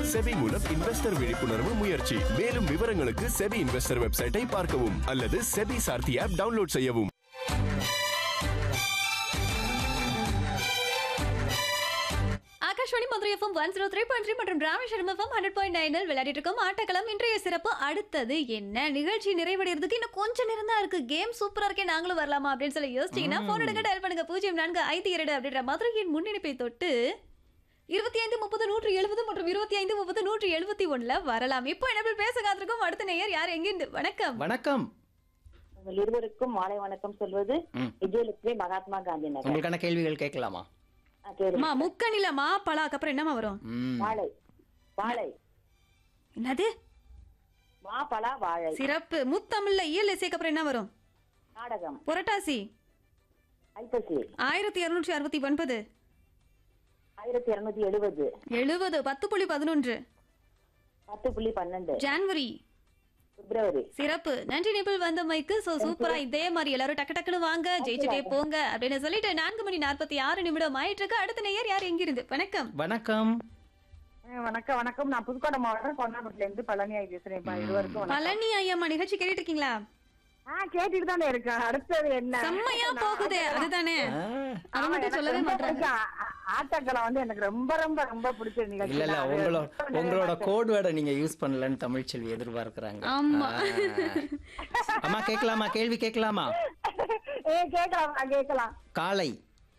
SEBI மூலம் investor விழிப்புணர்வு முயற்சி மேலும் விவரங்களுக்கு செபி இன்வெஸ்டர் வெப்சைட்டை பார்க்கவும் அல்லது செபி சார்த்தி ஆப் டவுன்லோட் செய்யவும் Akashvani Madurai FM one zero three point three மற்றும் ராமேஸ்வரம் எஃப்எம் ஹண்ட்ரட் பாயிண்ட் நைனில் விளையாடிட்டு இருக்கோம் ஆட்டக்களம் இன்றைய சிறப்பு அடுத்தது என்ன நிகழ்ச்சி நிறைவடைறதுக்கு இன்னும் கொஞ்சம் நேரம் தான் இருக்கு கேம் சூப்பரா இருக்கே நாங்களும் வரலாமா அப்படின்னு சொல்லி யோசிச்சீங்கன்னா போன் எடுங்க டயல் பண்ணுங்க பூஜ்ஜியம் நான்கு ஐந்து இரண்டு அப்படின்ற மதுரையின் முன்னிணைப்பை தொட்டு இருபத்தி ஐந்து முப்பது நூற்றி எழுபது மற்றும் இருபத்தி ஐந்து முப்பது நூற்றி எழுபத்தி ஒண்ணுல வரலாம் இப்போ என்ன பேச காத்திருக்கோம் அடுத்த நேயர் யார் எங்கிருந்து வணக்கம் வணக்கம் உங்கள் இருவருக்கும் மாலை வணக்கம் சொல்வது ம். விஜயலட்சுமி மகாத்மா காந்தி நகர் உங்களுக்கான கேள்விகள் கேட்கலாமா ஆ, கேளுங்க. மா முக்கணில மா பலாக்கு அப்புறம் என்னமா வரும் ம் வாழை வாழை என்னது மா பலா வாழை சிறப்பு முத்தமிழ்ல இயல் இசைக்கு அப்புறம் என்ன வரும் நாடகம் புரட்டாசி ஐப்பசி ஆயிரத்தி இருநூற்றி அறுபத்தி ஒன்பது ஆயிரத்தி இருநூத்தி எழுபது எழுபது பத்து புள்ளி பதினொன்று பத்து புள்ளி பன்னெண்டு ஜான்வரி பிப்ரவரி சிறப்பு நன்றி நிபிள் வந்த மைக்கு சோ சூப்பரா இதே மாதிரி எல்லாரும் டக்கு டக்குன்னு வாங்க ஜெயிச்சுட்டே போங்க அப்படின்னு சொல்லிட்டு நான்கு மணி நாற்பத்தி ஆறு நிமிடம் ஆயிட்டு இருக்கு அடுத்த நேயர் யார் எங்கிருந்து வணக்கம் வணக்கம் வணக்கம் வணக்கம் நான் புதுக்கோட்டை மாவட்டம் கொண்டாபுரத்துல இருந்து பழனியாய் பேசுறேன் இருவருக்கும் வணக்கம். பழனி ஐயம்மா நிகழ்ச்சி கேட்டுட்டு இருக்கீங்களா ஆ கேட்டுட்டு தானே இருக்கேன் அடுத்தது என்ன செம்மையா போகுதே அதுதானே ஆ, அதை மட்டும் சொல்லவே மாட்டாங்க ஆட்டக்கலை வந்து எனக்கு ரொம்ப ரொம்ப ரொம்ப பிடிச்ச நிகழ்ச்சி இல்ல இல்ல நான் அது உங்களோட ரொம்ப நேரமா உங்களோட கோட் வேர்டை நீங்க யூஸ் பண்ணலன்னு தமிழ்ச்செல்வி எதிர்பார்க்கறாங்க ஆமா. ஆ. அம்மா கேட்கலாமா கேள்வி கேட்கலாமா ஏ கேட்கலாம் கேட்கலாம் காலை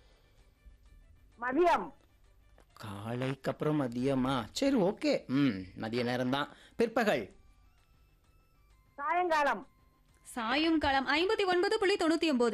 மதியம் காலைக்கு அப்புறம் மதியமா சரி ஓகே ம் மதிய நேரம் தான் பிற்பகல் சாயங்காலம் சாயும் காலம் ஐம்பத்தி ஒன்பது புள்ளி தொண்ணூத்தி ஒன்பது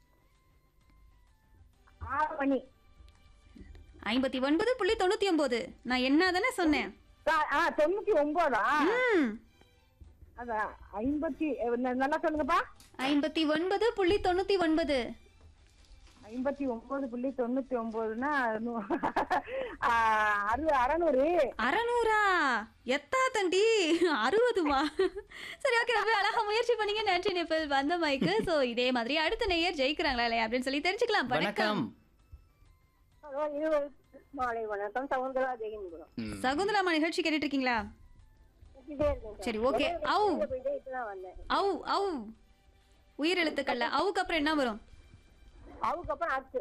ஆறு மணி ஐம்பத்தி ஒன்பது புள்ளி தொண்ணூத்தி ஒன்பது நான் என்ன தானே சொன்னேன் சா- ஆ தொண்ணூத்தி ஒன்பதா ம் அதான் ஐம்பத்தி அஹ், ந- நல்லா சொல்லுங்கப்பா ஐம்பத்தி ஒன்பது புள்ளி தொண்ணூத்தி ஒன்பது ஐம்பத்தி ஒன்பது புள்ளி தொண்ணூத்தி ஒன்பதுன்னா நூ- ஆ, அறு அறநூறு அறநூறா எத்தா தண்டி அறுபதுமா சரி ஓகே ரொம்ப அழகா முயற்சி பண்ணீங்க நன்றி நிப்பிள் வந்த மைக்கு சோ இதே மாதிரி அடுத்த நேயர் ஜெயிக்கிறாங்களா இல்லையா அப்படின்னு சொல்லி தெரிஞ்சுக்கலாம் வணக்கம் வணக்கம் மாலை வணக்கம் சவுந்தரா ஜெயன்புரம் ம். சகுந்தலாமா நிகழ்ச்சி கேட்டுட்டு இருக்கீங்களா சரி ஓகே அவு அவு அவு உயிர் எழுத்துக்கள்ல அவுக்கு அப்புறம் என்ன வரும் அதுக்கப்புறம் அச்சு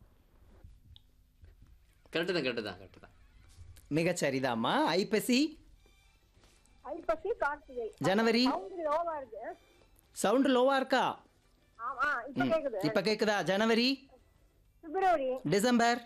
கரெக்டு தான் கரெக்டு தான் கரெக்டு தான் மிகச் சரிதாம்மா ஐப்பசி ஐப்பசி கார்த்திகை ஜனவரி சவுண்ட் லோவா இருக்கு சவுண்ட் லோவா இருக்கா ஆமா இப்ப கேக்குது இப்ப கேக்குதா ஜனவரி பிப்ரவரி டிசம்பர்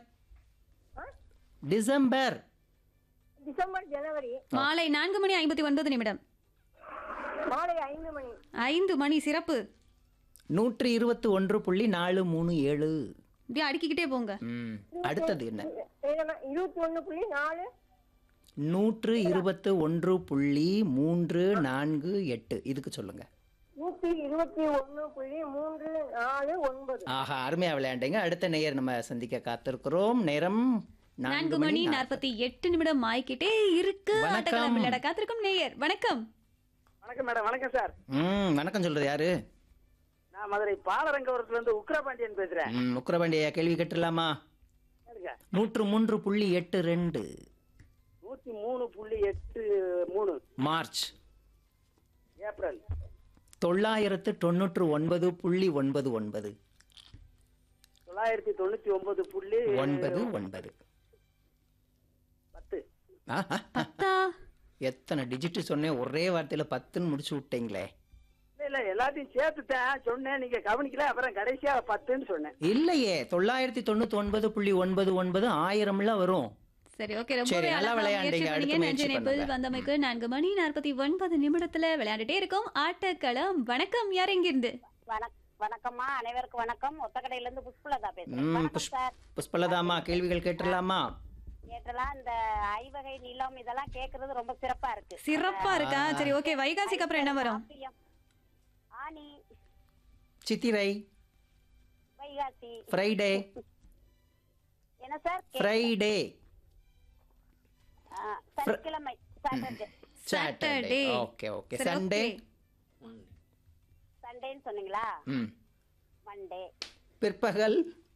டிசம்பர் டிசம்பர் ஜனவரி மாலை நான்கு மணி ஐம்பத்தி ஒன்பது நிமிடம் மாலை ஐந்து மணி ஐந்து மணி சிறப்பு நூற்றி இருபத்தி ஒன்று புள்ளி நாலு மூணு ஏழு இப்படியே அடுக்கிக்கிட்டே போங்க ம். அடுத்தது என்ன இருபத்தி ஒண்ணு புள்ளி நாலு நூற்று இருபத்து ஒன்று புள்ளி மூன்று நான்கு எட்டு இதுக்கு சொல்லுங்க நூத்தி இருபத்தி ஒண்ணு புள்ளி மூன்று நாலு ஒன்பது ஆஹா அருமையா விளையாண்டீங்க அடுத்த நேயர் நம்ம சந்திக்க காத்திருக்கிறோம் நேரம் நான்கு மணி நாற்பத்தி எட்டு நிமிடம் ஆய்க்கிட்டே இருக்கு வணக்கம். ஆட்டக்காலம் விளையாட காத்திருக்கும் நேயர் வணக்கம் வணக்கம் மேடம் வணக்கம் சார் ம் வணக்கம் சொல்றது யாரு நான் மதுரை பாலரங்கபுரத்துல இருந்து உக்ரபாண்டியன் பேசுறேன் ம் முக்கரபாண்டிய கேள்வி கேட்டுலாமா கேளுங்க. நூற்று மூன்று புள்ளி எட்டு ரெண்டு நூத்தி மூணு புள்ளி எட்டு மூணு மார்ச் ஏப்ரல் தொள்ளாயிரத்து தொண்ணூற்று ஒன்பது புள்ளி ஒன்பது ஒன்பது தொள்ளாயிரத்தி தொண்ணூத்தி ஒன்பது புள்ளி ஒன்பது ஒன்பது பத்து ஆஹா. பத்தா எத்தனை டிஜிட் சொன்னேன் ஒரே வார்த்தையில பத்துன்னு முடிச்சு விட்டீங்களே இல்ல இல்ல எல்லாத்தையும் சேர்த்துட்டேன் சொன்னேன் நீங்க கவனிக்கல அப்புறம் கடைசியா பத்துன்னு சொன்னேன் இல்லையே தொள்ளாயிரத்தி தொண்ணூத்தி ஒன்பது புள்ளி ஒன்பது ஒன்பது ஆயிரம்லாம் வரும் சரி ஓகே சரி, ரொம்ப நல்லா விளையாண்டீங்க. அடுத்த முயற்சி நன்றி பண்ணுங்க. வந்தமைக்கு நான்கு மணி நாற்பத்தி ஒன்பது நிமிடத்துல விளையாண்டுட்டே இருக்கோம் ஆட்டக்களம் வணக்கம் யார் எங்கிருந்து வணக்கம்மா அனைவருக்கும் வணக்கம் ஒத்தக்கடையில இருந்து புஷ்பலதா பேசுறேன் ம் வணக்கம் புஷ் சார் புஷ்பலதாமா கேள்விகள் கேட்டுடலாமா கேட்டலாம் இந்த ஐவகை நிலம் இதெல்லாம் கேக்குறது ரொம்ப சிறப்பா இருக்கு சிறப்பா இருக்கா சரி ஓகே வைகாசிக்கு அப்புறம் என்ன வரும் காப்பியம், ஆனி சித்திரை வைகாசி ஃப்ரைடே என்ன சார் கே- ஃப்ரைடே ஆ, சனிக்கிழமை Saturday Saturday okay okay Sunday சண்டேன்னு சொன்னீங்களா ம் மண்டே பிற்பகல்